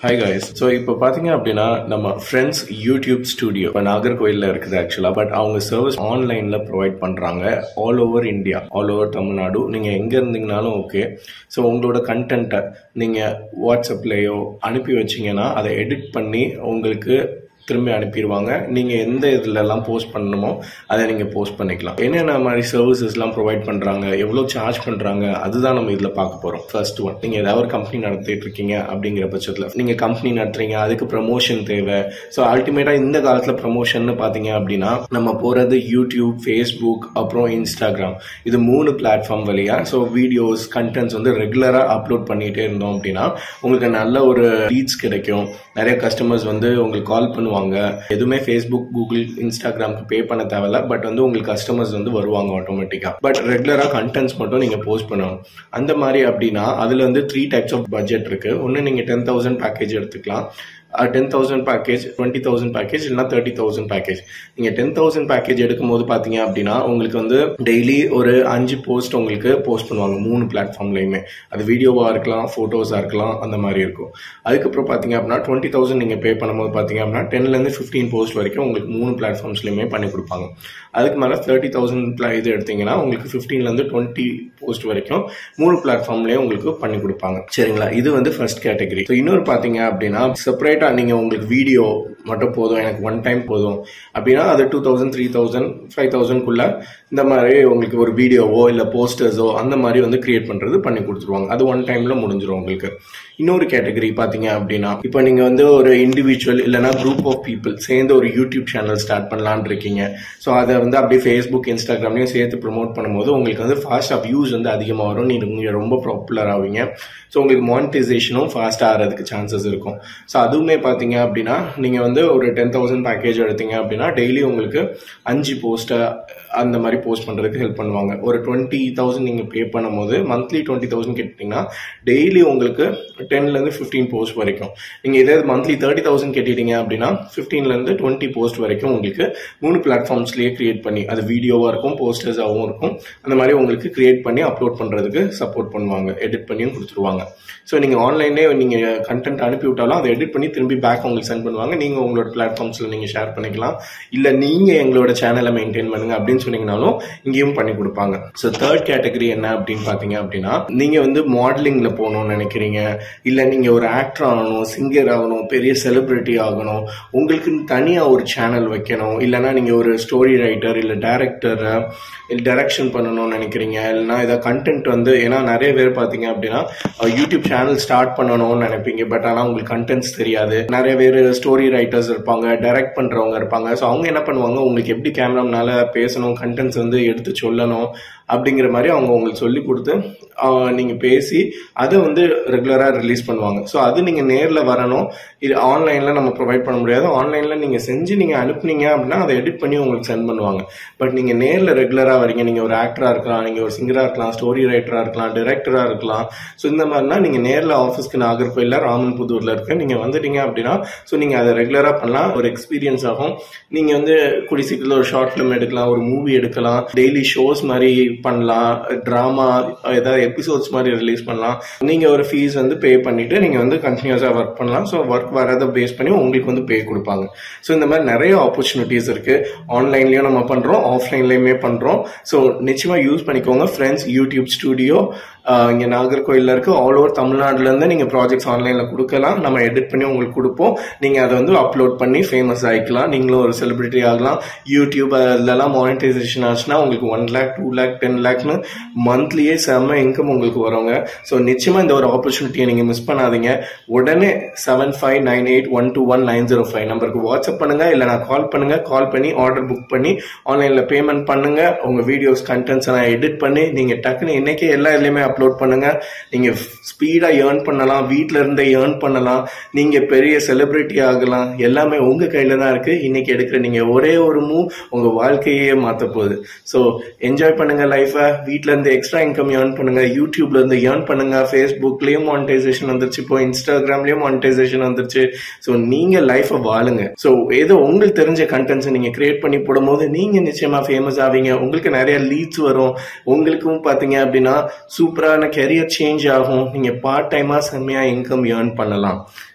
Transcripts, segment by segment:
hi guys so இப்போ பார்த்தீங்க அப்படின்னா நம்ம ஃப்ரெண்ட்ஸ் யூடியூப் ஸ்டுடியோ இப்போ நாகர்கோயிலில் இருக்குது ஆக்சுவலாக பட் அவங்க சர்வீஸ் ஆன்லைனில் ப்ரொவைட் பண்ணுறாங்க all over India all over Tamil Nadu நீங்கள் எங்கே இருந்தீங்கனாலும் ஓகே ஸோ உங்களோட கண்டென்ட்டை நீங்கள் வாட்ஸ்அப்லேயோ அனுப்பி வச்சீங்கன்னா அதை எடிட் பண்ணி உங்களுக்கு திரும்பி அனுப்பிடுவாங்க நீங்கள் எந்த இதுலலாம் போஸ்ட் பண்ணணுமோ அதை நீங்கள் போஸ்ட் பண்ணிக்கலாம் என்னென்ன மாதிரி சர்வீசஸ்லாம் ப்ரொவைட் பண்ணுறாங்க எவ்வளோ சார்ஜ் பண்ணுறாங்க அதுதான் நம்ம இதில் பார்க்க போகிறோம் ஃபர்ஸ்ட் ஒன் நீங்கள் ஏதாவது ஒரு கம்பெனி நடத்திட்டு இருக்கீங்க அப்படிங்கிற பட்சத்தில் நீங்கள் கம்பெனி நடத்துறீங்க அதுக்கு ப்ரமோஷன் தேவை ஸோ அல்டிமேட்டாக இந்த காலத்தில் ப்ரமோஷன் பார்த்தீங்க அப்படின்னா நம்ம போகிறது யூடியூப் ஃபேஸ்புக் அப்புறம் இன்ஸ்டாகிராம் இது மூணு பிளாட்ஃபார்ம் வழியாக ஸோ வீடியோஸ் கண்டென்ட்ஸ் வந்து ரெகுலராக அப்லோட் பண்ணிகிட்டே இருந்தோம் அப்படின்னா உங்களுக்கு நல்ல ஒரு ரீச் கிடைக்கும் நிறைய கஸ்டமர்ஸ் வந்து உங்களுக்கு கால் பண்ணுவாங்க எதுவுமே ஃபேஸ்புக் கூகுள் இன்ஸ்டாகிராம்க்கு பே பண்ண தேவையில்ல பட் வந்து உங்களுக்கு கஸ்டமர்ஸ் வந்து வருவாங்க ஆட்டோமேட்டிக்காக பட் ரெகுலராக கண்டென்ட்ஸ் மட்டும் நீங்கள் போஸ்ட் பண்ணணும் அந்த மாதிரி அப்படின்னா அதில் வந்து த்ரீ டைப்ஸ் ஆஃப் பட்ஜெட் இருக்குது ஒன்று நீங்கள் டென் தௌசண்ட் பேக்கேஜ் எடுத்துக்கலாம் ten thousand package twenty thousand package இல்லைனா தேர்ட்டி தௌசண்ட் பேக்கேஜ் நீங்கள் டென் தௌசண்ட் பேக்கேஜ் எடுக்கும்போது பார்த்தீங்க அப்படின்னா உங்களுக்கு வந்து டெய்லி ஒரு அஞ்சு போஸ்ட் உங்களுக்கு போஸ்ட் பண்ணுவாங்க மூணு பிளாட்ஃபார்ம்லையுமே அது வீடியோவாக இருக்கலாம் ஃபோட்டோஸாக இருக்கலாம் அந்த மாதிரி இருக்கும் அதுக்கப்புறம் பார்த்தீங்க அப்படின்னா டுவெண்ட்டி தௌசண்ட் நீங்கள் பே பண்ணும்போது பார்த்தீங்க அப்படின்னா டென்லேருந்து ஃபிஃப்டீன் போஸ்ட் வரைக்கும் உங்களுக்கு மூணு பிளாட்ஃபார்ம்ஸ்லையுமே பண்ணி கொடுப்பாங்க அதுக்கு மேலே தேர்ட்டி தௌசண்ட் இது எடுத்தீங்கன்னா உங்களுக்கு ஃபிஃப்டீன்லேருந்து டுவெண்ட்டி போஸ்ட் வரைக்கும் மூணு பிளாட்ஃபார்ம்லேயே உங்களுக்கு பண்ணி கொடுப்பாங்க சரிங்களா இது வந்து ஃபர்ஸ்ட் கேட்டகரி ஸோ இன்னொரு பார்த்தீங்க அப்படின்னா செப்பரேட் செப்பரேட்டாக நீங்கள் உங்களுக்கு வீடியோ மட்டும் போதும் எனக்கு ஒன் டைம் போதும் அப்படின்னா அது two thousand three thousand five தௌசண்ட்குள்ளே இந்த மாதிரி உங்களுக்கு ஒரு வீடியோவோ இல்லை போஸ்டர்ஸோ அந்த மாதிரி வந்து கிரியேட் பண்ணுறது பண்ணி கொடுத்துருவாங்க அது ஒன் டைமில் முடிஞ்சிடும் உங்களுக்கு இன்னொரு கேட்டகரி பார்த்தீங்க அப்படின்னா இப்போ நீங்கள் வந்து ஒரு இண்டிவிஜுவல் இல்லைனா குரூப் ஆஃப் பீப்புள் சேர்ந்து ஒரு யூடியூப் சேனல் ஸ்டார்ட் பண்ணலான் இருக்கீங்க ஸோ அதை வந்து அப்படியே ஃபேஸ்புக் இன்ஸ்டாகிராம்லையும் சேர்த்து ப்ரொமோட் பண்ணும்போது உங்களுக்கு வந்து ஃபாஸ்ட்டாக வியூஸ் வந்து அதிகமாக வரும் நீங்கள் ரொம்ப பாப்புலர் ஆவீங்க ஸோ உங்களுக்கு மானிட்டைசேஷனும் ஃபாஸ்ட்டாக ஆகிறதுக்கு சான்சஸ் இருக்கும் ஸோ அதுவுமே பார்த்தீங்க அப்படின்னா நீங்கள் வந்து ஒரு டென் தௌசண்ட் பேக்கேஜ் எடுத்தீங்க அப்படின்னா டெய்லி உங்களுக்கு அஞ்சு போஸ்ட்டை அந்த மாதிரி போஸ்ட் பண்ணுறதுக்கு ஹெல்ப் பண்ணுவாங்க ஒரு டுவெண்ட்டி தௌசண்ட் நீங்கள் பே பண்ணும்போது மந்த்லி டுவெண்ட்டி தௌசண்ட் கேட்டிங்கன்னா டெய்லி உங்களுக்கு டென்லேருந்து ஃபிஃப்டீன் போஸ்ட் வரைக்கும் நீங்கள் இதே மந்த்லி தேர்ட்டி தௌசண்ட் கேட்டிட்டீங்க அப்படின்னா ஃபிஃப்டீன்லேருந்து டுவெண்ட்டி போஸ்ட் வரைக்கும் உங்களுக்கு மூணு பிளாட்ஃபார்ம்ஸ்லேயே கிரியேட் பண்ணி அது வீடியோவாக இருக்கும் போஸ்டர்ஸாகவும் இருக்கும் அந்த மாதிரி உங்களுக்கு கிரியேட் பண்ணி அப்லோட் பண்ணுறதுக்கு சப்போர்ட் பண்ணுவாங்க எடிட் பண்ணியும் கொடுத்துருவாங்க ஸோ நீங்கள் ஆன்லைன்லேயே நீங்கள் கண்டென்ட் அனுப்பி விட்டாலும் அதை எடிட் பண்ணி திரும்பி பேக் உங்களுக்கு சென்ட் பண்ணுவாங்க நீங்கள் உங்களோட பிளாட்ஃபார்ம்ஸில் நீங்கள் ஷேர் பண்ணிக்கலாம் இல்லை நீங்கள் எங்களோட சேனலை மெயின்டைன் பண்ணுங்க அப்படின்னு சொன்னீங்கனாலும் இங்கேயும் பண்ணி கொடுப்பாங்க ஸோ தேர்ட் கேட்டகரி என்ன அப்படின்னு பார்த்தீங்க அப்படின்னா நீங்கள் வந்து மாடலிங்கில் போகணும்னு நினைக்கிறீங்க இல்லை நீங்கள் ஒரு ஆக்டர் ஆகணும் சிங்கர் ஆகணும் பெரிய செலிபிரிட்டி ஆகணும் உங்களுக்கு தனியாக ஒரு சேனல் வைக்கணும் இல்லைனா நீங்கள் ஒரு ஸ்டோரி ரைட்டர் இல்லை டேரக்டர் இல்லை டைரக்ஷன் பண்ணணும்னு நினைக்கிறீங்க இல்லைனா ஏதாவது கண்டென்ட் வந்து ஏன்னா நிறைய பேர் பார்த்தீங்க அப்படின்னா யூடியூப் சேனல் ஸ்டார்ட் பண்ணணும்னு நினைப்பீங்க பட் ஆனால் உங்களுக்கு கண்டென்ட்ஸ் தெரியாது நிறைய பேர் ஸ்டோரி ரைட்டர்ஸ் இருப்பாங்க டைரக்ட் பண்ணுறவங்க இருப்பாங்க ஸோ அவங்க என்ன பண்ணுவாங்க உங்களுக்கு எப்படி கேமரானால பேசணும் கண்டென்ட்ஸ் வந்து எடுத்து சொல்லணும் அப்படிங்கிற மாதிரி அவங்க உங்களுக்கு சொல்லி கொடுத்து நீங்கள் பேசி அதை வந்து ரெகுலராக ரிலீஸ் பண்ணுவாங்க ஸோ அது நீங்கள் நேரில் வரணும் இது ஆன்லைனில் நம்ம ப்ரொவைட் பண்ண முடியாது ஆன்லைனில் நீங்கள் செஞ்சு நீங்கள் அனுப்புனீங்க அப்படின்னா அதை எடிட் பண்ணி உங்களுக்கு சென்ட் பண்ணுவாங்க பட் நீங்கள் நேரில் ரெகுலராக வரீங்க நீங்கள் ஒரு ஆக்டராக இருக்கலாம் நீங்கள் ஒரு சிங்கராக இருக்கலாம் ஸ்டோரி ரைட்டராக இருக்கலாம் டிரெக்டராக இருக்கலாம் ஸோ இந்த மாதிரினா நீங்கள் நேரில் ஆஃபீஸ்க்கு நாகர்கோயிலில் ராமன் புதூரில் இருக்க நீங்கள் வந்துட்டீங்க அப்படின்னா ஸோ நீங்கள் அதை ரெகுலராக பண்ணலாம் ஒரு எக்ஸ்பீரியன்ஸ் ஆகும் நீங்கள் வந்து குடி சீக்கிரத்தில் ஒரு ஷார்ட் ஃபிலிம் எடுக்கலாம் ஒரு மூவி எடுக்கலாம் டெய்லி ஷோஸ் மாதிரி பண்ணலாம் ட்ராமா ஏதாவது எபிசோட்ஸ் மாதிரி ரிலீஸ் பண்ணலாம் நீங்கள் ஒரு ஃபீஸ் வந்து பே பண்ணிட்டு நீங்கள் வந்து கண்டினியூஸாக ஒர்க் பண்ணலாம் ஸோ ஒர்க் வரதை பேஸ் பண்ணி உங்களுக்கு வந்து பே கொடுப்பாங்க ஸோ இந்த மாதிரி நிறைய ஆப்பர்ச்சுனிட்டிஸ் இருக்கு ஆன்லைன்லயும் நம்ம பண்றோம் ஆஃப்லைன்லயுமே பண்றோம் ஸோ நிச்சயமா யூஸ் பண்ணிக்கோங்க ஃப்ரெண்ட்ஸ் யூடியூப் ஸ்டுடியோ இங்கே நாகர்கோயிலில் இருக்கு ஆல் ஓவர் தமிழ்நாடுலேருந்து நீங்கள் ப்ராஜெக்ட்ஸ் ஆன்லைனில் கொடுக்கலாம் நம்ம எடிட் பண்ணி உங்களுக்கு கொடுப்போம் நீங்கள் அதை வந்து அப்லோட் பண்ணி ஃபேமஸ் ஆகிக்கலாம் நீங்களும் ஒரு செலிபிரிட்டி ஆகலாம் யூடியூப் அதிலலாம் மானிட்டைசேஷன் ஆச்சுன்னா உங்களுக்கு one lakh two lakh ten லேக்னு மந்த்லியே செம்ம இன்கம் உங்களுக்கு வருவாங்க ஸோ நிச்சயமாக இந்த ஒரு ஆப்பர்ச்சுனிட்டியை நீங்கள் மிஸ் பண்ணாதீங்க உடனே seven five nine eight one two one nine zero five நம்பருக்கு வாட்ஸ்அப் பண்ணுங்க இல்லை நான் கால் பண்ணுங்க கால் பண்ணி ஆர்டர் புக் பண்ணி ஆன்லைனில் பேமெண்ட் பண்ணுங்க உங்கள் வீடியோஸ் கண்டென்ட்ஸ் எல்லாம் எடிட் பண்ணி நீங்கள் டக்குன்னு இன்னைக்கே எல்லா இதுலேயுமே அப்லோட் பண்ணுங்க நீங்க ஸ்பீடா ஏர்ன் பண்ணலாம் வீட்ல இருந்தே ஏர்ன் பண்ணலாம் நீங்க பெரிய செலிபிரிட்டி ஆகலாம் எல்லாமே உங்க கையில தான் இருக்கு இன்னைக்கு எடுக்கிற நீங்க ஒரே ஒரு மூவ் உங்க வாழ்க்கையே மாத்த போகுது ஸோ என்ஜாய் பண்ணுங்க லைஃபை வீட்ல இருந்து எக்ஸ்ட்ரா இன்கம் ஏர்ன் பண்ணுங்க யூடியூப்ல இருந்து ஏர்ன் பண்ணுங்க ஃபேஸ்புக்லயும் மானிட்டைசேஷன் வந்துருச்சு இப்போ இன்ஸ்டாகிராம்லயும் மானிட்டைசேஷன் வந்துருச்சு ஸோ நீங்க லைஃபை வாழுங்க ஸோ ஏதோ உங்களுக்கு தெரிஞ்ச கண்டென்ட்ஸ் நீங்க கிரியேட் பண்ணி போடும்போது நீங்க நிச்சயமா ஃபேமஸ் ஆவீங்க உங்களுக்கு நிறைய லீட்ஸ் வரும் உங்களுக்கும் பாத்தீங்க அப்படின்னா சூப்பரான கெரியர் சேஞ்ச் ஆகும் நீங்க பார்ட் டைமா செம்மையா இன்கம் ஏர்ன் பண்ணலாம்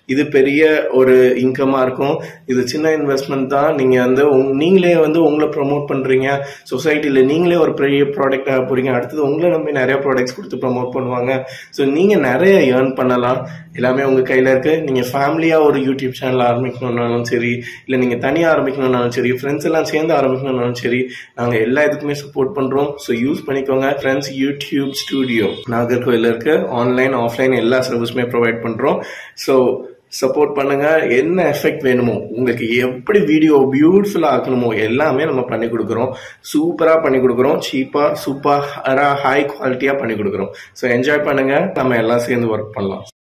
இது பெரிய ஒரு இன்கமா இருக்கும் இது சின்ன இன்வெஸ்ட்மெண்ட் தான் நீங்க வந்து உங்க- நீங்களே வந்து உங்களை ப்ரமோட் பண்றீங்க சொசைட்டில நீங்களே ஒரு பெரிய ப்ராடக்ட் ஆக போறீங்க அடுத்தது உங்களை நம்பி நிறைய ப்ராடக்ட்ஸ் கொடுத்து ப்ரமோட் பண்ணுவாங்க ஸோ நீங்க நிறைய ஏர்ன் பண்ணலாம் எல்லாமே உங்க கையில இருக்கு நீங்க ஃபேமிலியா ஒரு யூடியூப் சேனல் ஆரம்பிக்கணும்னாலும் சரி இல்ல நீங்க தனியா ஆரம்பிக்கணும்னாலும் சரி ஃப்ரெண்ட்ஸ் எல்லாம் சேர்ந்து ஆரம்பிக்கணும்னாலும் சரி நாங்க எல்லா இதுக்குமே சப்போர்ட் பண்றோம் ஸோ யூஸ் பண்ணிக்கோங்க ஃப்ரெண்ட்ஸ் யூடியூப் ஸ்டுடியோ நாகர்கோவில் இருக்கு ஆன்லைன் ஆஃப்லைன் எல்லா சர்வீஸுமே ப்ரொவைட் பண்றோம் ஸோ சப்போர்ட் பண்ணுங்க என்ன எஃபெக்ட் வேணுமோ உங்களுக்கு எப்படி வீடியோ பியூட்டிஃபுல்லா ஆக்கணுமோ எல்லாமே நம்ம பண்ணி கொடுக்குறோம் சூப்பரா பண்ணி கொடுக்குறோம் சீப்பா சூப்பரா ஹை குவாலிட்டியா பண்ணி கொடுக்குறோம் ஸோ என்ஜாய் பண்ணுங்க நம்ம எல்லாம் சேர்ந்து ஒர்க் பண்ணலாம்